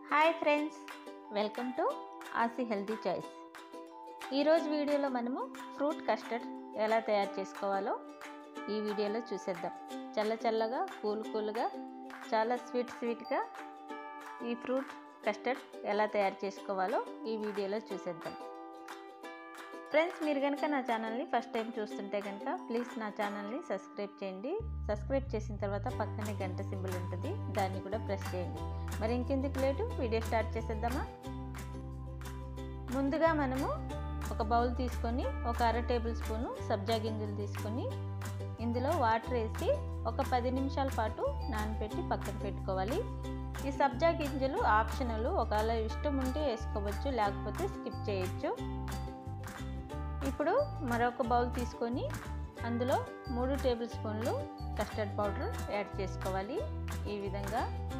hi friends welcome to Aasi healthy choice ఈరోజు వీడియోలో మనము ఫ్రూట్ కస్టర్డ్ ఎలా తయారు చేసుకోవాలో ఈ వీడియోలో చూసేద్దాం చల్ల చల్లగా కూల్ కూల్గా చాలా స్వీట్ స్వీట్గా ఈ ఫ్రూట్ కస్టర్డ్ ఎలా తయారు చేసుకోవాలో ఈ వీడియోలో చూసేద్దాం ఫ్రెండ్స్ మీరు కనుక నా ఛానల్ని ఫస్ట్ టైం చూస్తుంటే కనుక ప్లీజ్ నా ఛానల్ని సబ్స్క్రైబ్ చేయండి సబ్స్క్రైబ్ చేసిన తర్వాత పక్కనే గంట సింబల్ ఉంటుంది దాన్ని కూడా ప్రెస్ చేయండి మరి ఇంకెందుకు లేటు వీడియో స్టార్ట్ చేసేద్దామా ముందుగా మనము ఒక బౌల్ తీసుకొని ఒక అర టేబుల్ స్పూను సబ్జా గింజలు తీసుకొని ఇందులో వాటర్ వేసి ఒక పది నిమిషాల పాటు నానబెట్టి పక్కన పెట్టుకోవాలి ఈ సబ్జా గింజలు ఆప్షనల్ ఒకవేళ ఇష్టం ఉంటే వేసుకోవచ్చు లేకపోతే స్కిప్ చేయొచ్చు ఇప్పుడు మరొక బౌల్ తీసుకొని అందులో మూడు టేబుల్ స్పూన్లు కస్టర్డ్ పౌడర్ యాడ్ చేసుకోవాలి ఈ విధంగా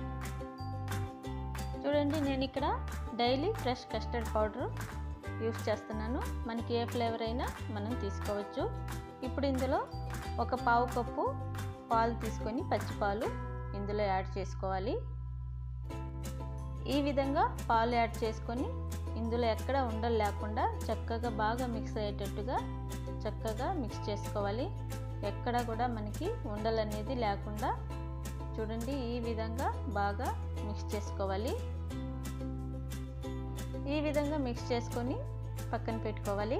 చూడండి నేను ఇక్కడ daily fresh custard powder use చేస్తున్నాను మనకి ఏ ఫ్లేవర్ అయినా మనం తీసుకోవచ్చు ఇప్పుడు ఇందులో ఒక పావు కప్పు పాలు తీసుకొని పచ్చిపాలు ఇందులో యాడ్ చేసుకోవాలి ఈ విధంగా పాలు యాడ్ చేసుకొని ఇందులో ఎక్కడ ఉండలు లేకుండా చక్కగా బాగా మిక్స్ అయ్యేటట్టుగా చక్కగా మిక్స్ చేసుకోవాలి ఎక్కడ కూడా మనకి ఉండలు అనేది లేకుండా చూడండి ఈ విధంగా బాగా మిక్స్ చేసుకోవాలి ఈ విధంగా మిక్స్ చేసుకొని పక్కన పెట్టుకోవాలి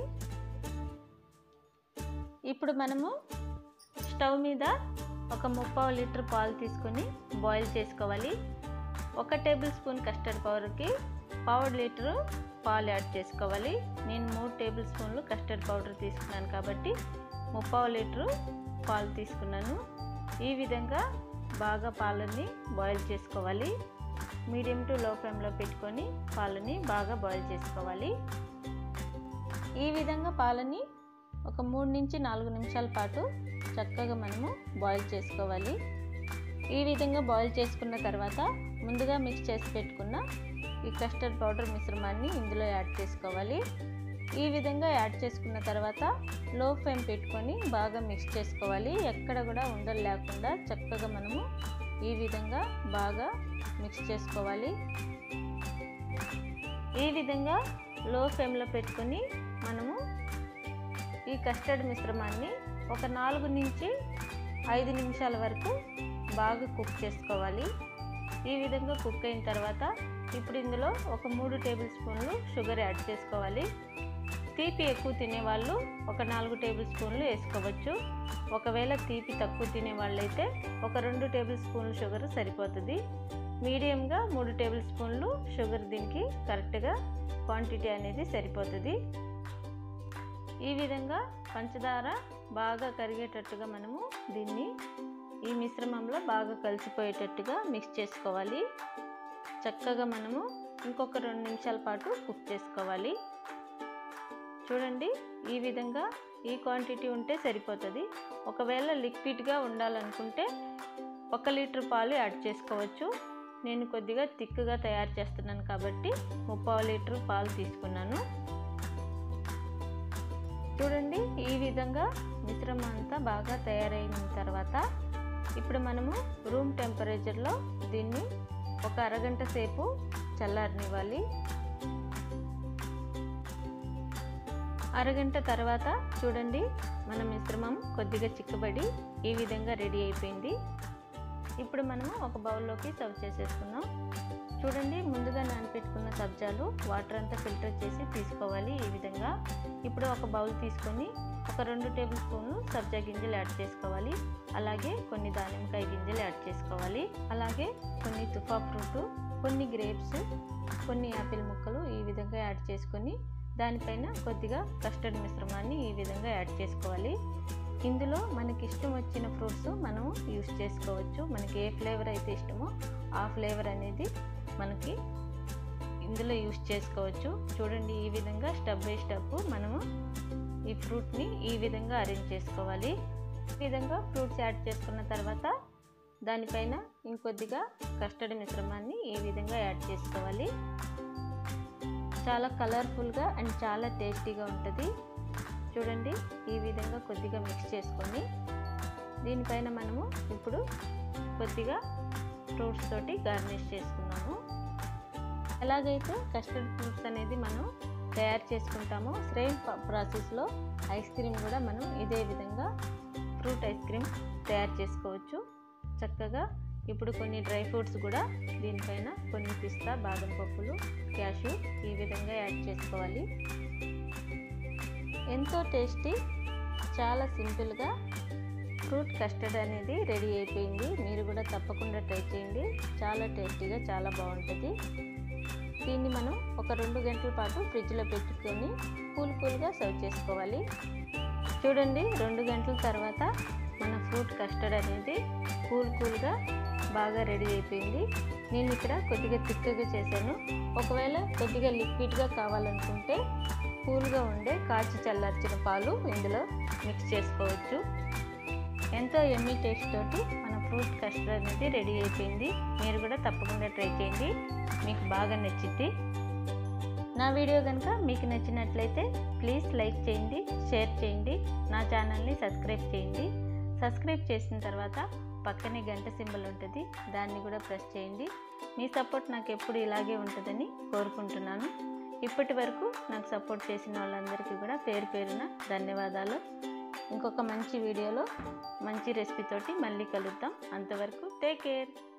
ఇప్పుడు మనము స్టవ్ మీద ఒక ముప్పావు లీటర్ పాలు తీసుకొని బాయిల్ చేసుకోవాలి ఒక టేబుల్ స్పూన్ కస్టర్డ్ పౌడర్కి పావు లీటరు పాలు యాడ్ చేసుకోవాలి నేను మూడు టేబుల్ స్పూన్లు కస్టర్డ్ పౌడర్ తీసుకున్నాను కాబట్టి ముప్పావు లీటరు పాలు తీసుకున్నాను ఈ విధంగా బాగా పాలని బాయిల్ చేసుకోవాలి మీడియం టు లో ఫ్లేమ్లో పెట్టుకొని పాలని బాగా బాయిల్ చేసుకోవాలి ఈ విధంగా పాలని ఒక మూడు నుంచి నాలుగు నిమిషాల పాటు చక్కగా మనము బాయిల్ చేసుకోవాలి ఈ విధంగా బాయిల్ చేసుకున్న తర్వాత ముందుగా మిక్స్ చేసి పెట్టుకున్న ఈ కస్టర్డ్ పౌడర్ మిశ్రమాన్ని ఇందులో యాడ్ చేసుకోవాలి ఈ విధంగా యాడ్ చేసుకున్న తర్వాత లో ఫ్లేమ్ పెట్టుకొని బాగా మిక్స్ చేసుకోవాలి ఎక్కడ కూడా ఉండలు లేకుండా చక్కగా మనము ఈ విధంగా బాగా మిక్స్ చేసుకోవాలి ఈ విధంగా లో ఫ్లేమ్లో పెట్టుకొని మనము ఈ కస్టర్డ్ మిశ్రమాన్ని ఒక నాలుగు నుంచి ఐదు నిమిషాల వరకు బాగా కుక్ చేసుకోవాలి ఈ విధంగా కుక్ అయిన తర్వాత ఇప్పుడు ఇందులో ఒక మూడు టేబుల్ స్పూన్లు షుగర్ యాడ్ చేసుకోవాలి తీపి ఎక్కువ తినేవాళ్ళు ఒక నాలుగు టేబుల్ స్పూన్లు వేసుకోవచ్చు ఒకవేళ తీపి తక్కువ తినే వాళ్ళైతే ఒక రెండు టేబుల్ స్పూన్లు షుగర్ సరిపోతుంది మీడియంగా మూడు టేబుల్ స్పూన్లు షుగర్ దీనికి కరెక్ట్గా క్వాంటిటీ అనేది సరిపోతుంది ఈ విధంగా పంచదార బాగా కరిగేటట్టుగా మనము దీన్ని ఈ మిశ్రమంలో బాగా కలిసిపోయేటట్టుగా మిక్స్ చేసుకోవాలి చక్కగా మనము ఇంకొక రెండు నిమిషాల పాటు కుక్ చేసుకోవాలి చూడండి ఈ విధంగా ఈ క్వాంటిటీ ఉంటే సరిపోతుంది ఒకవేళ లిక్విడ్గా ఉండాలనుకుంటే ఒక లీటర్ పాలు యాడ్ చేసుకోవచ్చు నేను కొద్దిగా థిక్గా తయారు చేస్తున్నాను కాబట్టి ముప్పావు లీటర్ పాలు తీసుకున్నాను చూడండి ఈ విధంగా మిశ్రమం అంతా బాగా తయారైన తర్వాత ఇప్పుడు మనము రూమ్ టెంపరేచర్లో దీన్ని ఒక అరగంట సేపు చల్లారనివ్వాలి అరగంట తర్వాత చూడండి మన మిశ్రమం కొద్దిగా చిక్కబడి ఈ విధంగా రెడీ అయిపోయింది ఇప్పుడు మనము ఒక బౌల్లోకి సర్వ్ చేసేసుకుందాం చూడండి ముందుగా నానపెట్టుకున్న సబ్జాలు వాటర్ అంతా ఫిల్టర్ చేసి తీసుకోవాలి ఈ విధంగా ఇప్పుడు ఒక బౌల్ తీసుకొని ఒక రెండు టేబుల్ స్పూన్లు సబ్జా గింజలు యాడ్ చేసుకోవాలి అలాగే కొన్ని దానిమ్మకాయ గింజలు యాడ్ చేసుకోవాలి అలాగే కొన్ని తుఫా ఫ్రూట్ కొన్ని గ్రేప్స్ కొన్ని యాపిల్ ముక్కలు ఈ విధంగా యాడ్ చేసుకొని దానిపైన కొద్దిగా కస్టర్డ్ మిశ్రమాన్ని ఈ విధంగా యాడ్ చేసుకోవాలి ఇందులో మనకి ఇష్టం వచ్చిన ఫ్రూట్స్ మనం యూస్ చేసుకోవచ్చు మనకి ఏ ఫ్లేవర్ అయితే ఇష్టమో ఆ ఫ్లేవర్ అనేది మనకి ఇందులో యూస్ చేసుకోవచ్చు చూడండి ఈ విధంగా స్టెప్ బై స్టెప్ మనము ఈ ఫ్రూట్ని ఈ విధంగా అరేంజ్ చేసుకోవాలి ఈ విధంగా ఫ్రూట్స్ యాడ్ చేసుకున్న తర్వాత దానిపైన ఇంకొద్దిగా కస్టర్డ్ మిశ్రమాన్ని ఈ విధంగా యాడ్ చేసుకోవాలి చాలా కలర్ఫుల్గా అండ్ చాలా టేస్టీగా ఉంటుంది చూడండి ఈ విధంగా కొద్దిగా మిక్స్ చేసుకొని దీనిపైన మనము ఇప్పుడు కొద్దిగా ఫ్రూట్స్ తోటి గార్నిష్ చేసుకున్నాము ఎలాగైతే కస్టర్డ్ ఫ్రూట్స్ అనేది మనం తయారు చేసుకుంటామో సేమ్ ప్రాసెస్లో ఐస్ క్రీమ్ కూడా మనం ఇదే విధంగా ఫ్రూట్ ఐస్ క్రీమ్ తయారు చేసుకోవచ్చు చక్కగా ఇప్పుడు కొన్ని డ్రై ఫ్రూట్స్ కూడా దీనిపైన కొన్ని పిస్తా బాదం పప్పులు క్యాషు ఈ విధంగా యాడ్ చేసుకోవాలి ఎంతో టేస్టీ చాలా సింపుల్గా ఫ్రూట్ కస్టర్డ్ అనేది రెడీ అయిపోయింది మీరు కూడా తప్పకుండా ట్రై చేయండి చాలా టేస్టీగా చాలా బాగుంటుంది దీన్ని మనం ఒక రెండు గంటల పాటు ఫ్రిడ్జ్లో పెట్టుకొని కూల్ కూల్గా సర్వ్ చేసుకోవాలి చూడండి రెండు గంటల తర్వాత మన ఫ్రూట్ కస్టర్డ్ అనేది కూల్ కూల్గా బాగా రెడీ అయిపోయింది నేను ఇక్కడ కొద్దిగా తిక్కగా చేశాను ఒకవేళ కొద్దిగా లిక్విడ్గా కావాలనుకుంటే కూల్గా ఉండే కాచి చల్లార్చిన పాలు ఇందులో మిక్స్ చేసుకోవచ్చు ఎంతో ఎమ్మీ టేస్ట్ తోటి మన ఫ్రూట్ కస్టర్డ్ అనేది రెడీ అయిపోయింది మీరు కూడా తప్పకుండా ట్రై చేయండి మీకు బాగా నచ్చింది నా వీడియో కనుక మీకు నచ్చినట్లయితే ప్లీజ్ లైక్ చేయండి షేర్ చేయండి నా ఛానల్ని సబ్స్క్రైబ్ చేయండి సబ్స్క్రైబ్ చేసిన తర్వాత పక్కనే గంట సింబల్ ఉంటుంది దాన్ని కూడా ప్రెస్ చేయండి మీ సపోర్ట్ నాకు ఎప్పుడు ఇలాగే ఉంటుందని కోరుకుంటున్నాను ఇప్పటి వరకు నాకు సపోర్ట్ చేసిన వాళ్ళందరికీ కూడా పేరు పేరున ధన్యవాదాలు ఇంకొక మంచి వీడియోలో మంచి రెసిపీతోటి మళ్ళీ కలుద్దాం అంతవరకు టేక్ కేర్